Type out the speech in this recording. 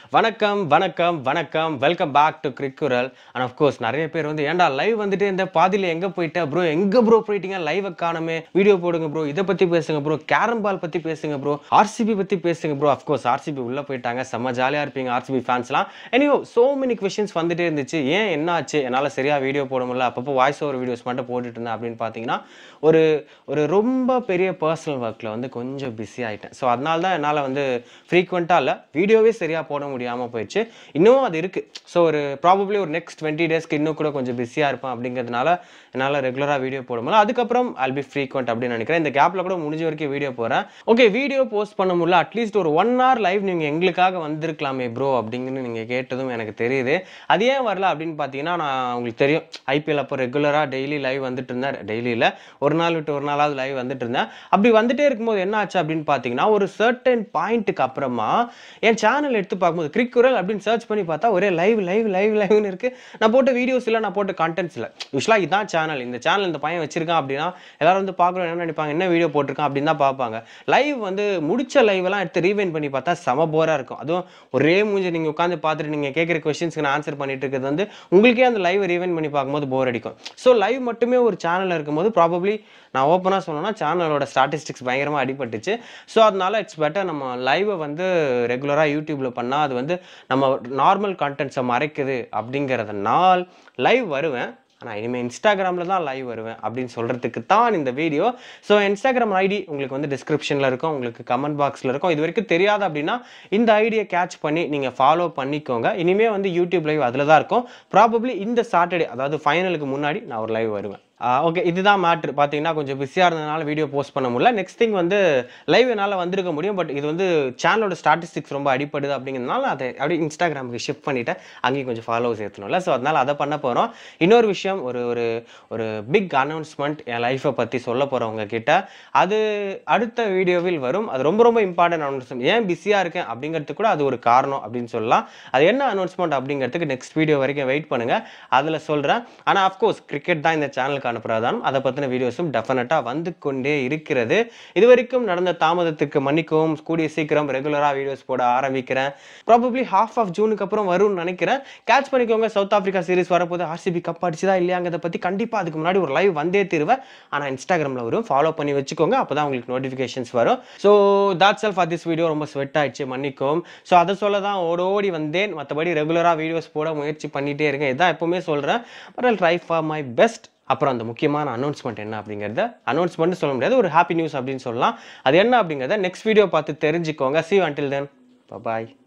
வணக்கம் வணக்கம் வணக்கம் வெல்கம் பேக் டு கிரிக்குரல் அண்ட் ஆஃப் கோர்ஸ் நிறைய பேர் வந்து ஏன்டா லைவ் வந்துட்டு இந்த பாதியில் எங்கே போயிட்ட ப்ரோ எங்கே ப்ரோ போயிட்டீங்க லைவ் காணுமே வீடியோ போடுங்க ப்ரோ இதை பற்றி பேசுங்க ப்ரோ கேரம் பால் பற்றி பேசுங்க ப்ரோ ஆர்சிபி பற்றி பேசுங்க ப்ரோ அஃப்கோர்ஸ் ஆர்சிபி உள்ளே போயிட்டாங்க செம்ம ஜாலியாக இருப்பீங்க ஆர்சிபி ஃபேன்ஸ்லாம் எனியோ சோ மெனி கொஷின்ஸ் வந்துட்டே இருந்துச்சு ஏன் என்ன ஆச்சு என்னால் சரியாக வீடியோ போட முடியல அப்பப்போ வாய்ஸ் ஓவர் வீடியோஸ் மட்டும் போட்டுட்டு இருந்தேன் அப்படின்னு பார்த்தீங்கன்னா ஒரு ஒரு ரொம்ப பெரிய பர்சனல் ஒர்க்கில் வந்து கொஞ்சம் பிஸி ஆகிட்டேன் ஸோ அதனால தான் என்னால் வந்து ஃப்ரீக்வெண்ட்டாக இல்லை வீடியோவே சரியாக போட முடியாமல் போயிடுச்சு இன்னும் அது இருக்குது ஸோ ஒரு ப்ராபப்ளி ஒரு நெக்ஸ்ட் டுவெண்ட்டி டேஸ்க்கு இன்னும் கூட கொஞ்சம் பிஸியாக இருப்பேன் அப்படிங்கிறதுனால என்னால் ரெகுலராக வீடியோ போட முடியல அதுக்கப்புறம் அல் பி ஃப்ரீக்வெண்ட் அப்படின்னு நினைக்கிறேன் இந்த கேப்பில் கூட முடிஞ்ச வரைக்கும் வீடியோ போகிறேன் ஓகே வீடியோ போஸ்ட் பண்ண முடியல அட்லீஸ்ட் ஒரு ஒன் ஹவர் லைவ் நீங்கள் எங்களுக்காக வந்திருக்கலாமே ப்ரோ அப்படிங்கன்னு நீங்கள் கேட்டதும் எனக்கு தெரியுது அது ஏன் வரல அப்படின்னு பார்த்தீங்கன்னா நான் உங்களுக்கு தெரியும் ஐபிஎல் அப்போ ரெகுலராக டெய்லி லைவ் வந்துட்டு இருந்தேன் டெய்லியில் ஒரு நாள் விட்டு ஒரு நாளாவது லைவ் வந்துட்டு இருந்தேன் அப்படி வந்துட்டே இருக்கும்போது என்ன ஆச்சு அப்படின்னு பார்த்தீங்கன்னா ஒரு சர்டன் பாயிண்ட்டுக்கு அப்புறமா என் சேனல் எடுத்து பார்க்கும்போது கிரிக்குரல் அப்படின்னு சர்ச் பண்ணி பார்த்தா ஒரே லைவ் லைவ் லைவ் லைவ்னு இருக்கு நான் போட்ட வீடியோஸ் இல்லை நான் போட்ட கண்டென்ட்ஸ் இல்லை யூஸ்வலாக இதான் சேனல் இந்த சேனல் இந்த பையன் வச்சிருக்கான் அப்படின்னா எல்லாரும் வந்து பார்க்குறோம் என்ன நினைப்பாங்க என்ன வீடியோ போட்டிருக்கான் அப்படின்னு தான் பார்ப்பாங்க லைவ் வந்து முடிச்ச லைவ் எல்லாம் எடுத்து ரீவைன் பண்ணி பார்த்தா செம போரா இருக்கும் அதுவும் ஒரே மூஞ்சி நீங்க உட்காந்து பார்த்துட்டு நீங்க கேட்குற கொஸ்டின்ஸ்க்கு நான் ஆன்சர் பண்ணிட்டு இருக்கிறது வந்து உங்களுக்கே அந்த லைவ் ரீவைன் பண்ணி பார்க்கும்போது போர் அடிக்கும் ஸோ லைவ் மட்டுமே ஒரு சேனல் இருக்கும்போது ப்ராபப்ளி நான் ஓப்பனாக சொல்லணும்னா சேனலோட ஸ்டாட்டிஸ்டிக்ஸ் பயங்கரமாக அடிபட்டுச்சு ஸோ அதனால இட்ஸ் பெட்டர் நம்ம லைவை வந்து ரெகுலராக யூடியூப்பில் பண்ணால் அது வந்து நம்ம நார்மல் கண்டென்ட்ஸை மறைக்குது அப்படிங்கிறதுனால் லைவ் வருவேன் ஆனால் இனிமேல் இன்ஸ்டாகிராமில் தான் லைவ் வருவேன் அப்படின்னு சொல்கிறதுக்கு தான் இந்த வீடியோ ஸோ இன்ஸ்டாகிராம் ஐடி உங்களுக்கு வந்து டிஸ்கிரிப்ஷனில் இருக்கும் உங்களுக்கு கமெண்ட் பாக்ஸில் இருக்கும் இது வரைக்கும் தெரியாது அப்படின்னா இந்த ஐடியை கேட்ச் பண்ணி நீங்கள் ஃபாலோ பண்ணிக்கோங்க இனிமேல் வந்து யூடியூப் லைவ் அதில் தான் இருக்கும் ப்ராபப்ளி இந்த சாட்டர்டே அதாவது ஃபைனலுக்கு முன்னாடி நான் ஒரு லைவ் வருவேன் ஓகே இதுதான் மேட்ரு பார்த்தீங்கன்னா கொஞ்சம் பிஸியாக இருந்ததுனால வீடியோ போஸ்ட் பண்ண முடியல நெக்ஸ்ட் திங் வந்து லைவ் என்னால் வந்திருக்க முடியும் பட் இது வந்து சேனலோட ஸ்டாட்டிஸ்டிக்ஸ் ரொம்ப அடிப்படுது அப்படிங்கிறதுனால அதை அப்படியே இன்ஸ்டாகிராமுக்கு ஷிஃப்ட் பண்ணிட்டேன் அங்கேயும் கொஞ்சம் ஃபாலோவர்ஸ் ஏற்றணும்ல ஸோ அதனால் அதை பண்ண போகிறோம் இன்னொரு விஷயம் ஒரு ஒரு ஒரு பிக் அனௌன்ஸ்மெண்ட் என் லைஃப்பை பற்றி சொல்ல போகிறவங்க கிட்ட அது அடுத்த வீடியோவில் வரும் அது ரொம்ப ரொம்ப இம்பார்ட்டன்ட் அனௌன்ஸ்மெண்ட் ஏன் பிஸியாக இருக்கேன் அப்படிங்கிறதுக்கு கூட அது ஒரு காரணம் அப்படின்னு சொல்லலாம் அது என்ன அனௌன்ஸ்மெண்ட் அப்படிங்கிறதுக்கு நெக்ஸ்ட் வீடியோ வரைக்கும் வெயிட் பண்ணுங்கள் அதில் சொல்கிறேன் ஆனால் அஃப்கோர்ஸ் கிரிக்கெட் தான் இந்த சேனலுக்கான பிரதானம் அதை பற்றின வீடியோஸும் டெஃபினட்டாக வந்து கொண்டே இருக்கிறது இது வரைக்கும் நடந்த தாமதத்துக்கு மன்னிக்கவும் கூடிய சீக்கிரம் ரெகுலராக வீடியோஸ் போட ஆரம்பிக்கிறேன் ப்ராபப்ளி ஹாஃப் ஆஃப் ஜூனுக்கு அப்புறம் வரும்னு நினைக்கிறேன் கேட்ச் பண்ணிக்கோங்க சவுத் ஆஃப்ரிக்கா சீரிஸ் வரப்போது ஆர்சிபி கப் அடிச்சுதா இல்லையாங்கிறத பற்றி கண்டிப்பாக அதுக்கு முன்னாடி ஒரு லைவ் வந்தே தீருவேன் ஆனால் இன்ஸ்டாகிராமில் வரும் ஃபாலோ பண்ணி வச்சுக்கோங்க அப்போ தான் உங்களுக்கு நோட்டிஃபிகேஷன்ஸ் வரும் so that's all for this video ரொம்ப ஸ்வெட் ஆயிடுச்சு மன்னிக்கும் ஸோ அதை சொல்ல தான் ஓடோடி வந்தேன் மற்றபடி ரெகுலராக வீடியோஸ் போட முயற்சி பண்ணிகிட்டே இருக்கேன் இதான் எப்பவுமே சொல்கிறேன் but I'll try for my best அப்புறம் அந்த முக்கியமான அனௌன்ஸ்மெண்ட் என்ன அப்படிங்கிறத அனௌன்ஸ்மெண்ட் சொல்ல முடியாது ஒரு ஹாப்பி நியூஸ் அப்படின்னு சொல்லலாம் அது என்ன அப்படிங்கிறத நெக்ஸ்ட் வீடியோ பார்த்து தெரிஞ்சுக்கோங்க சி அன்டில் தென் பாய்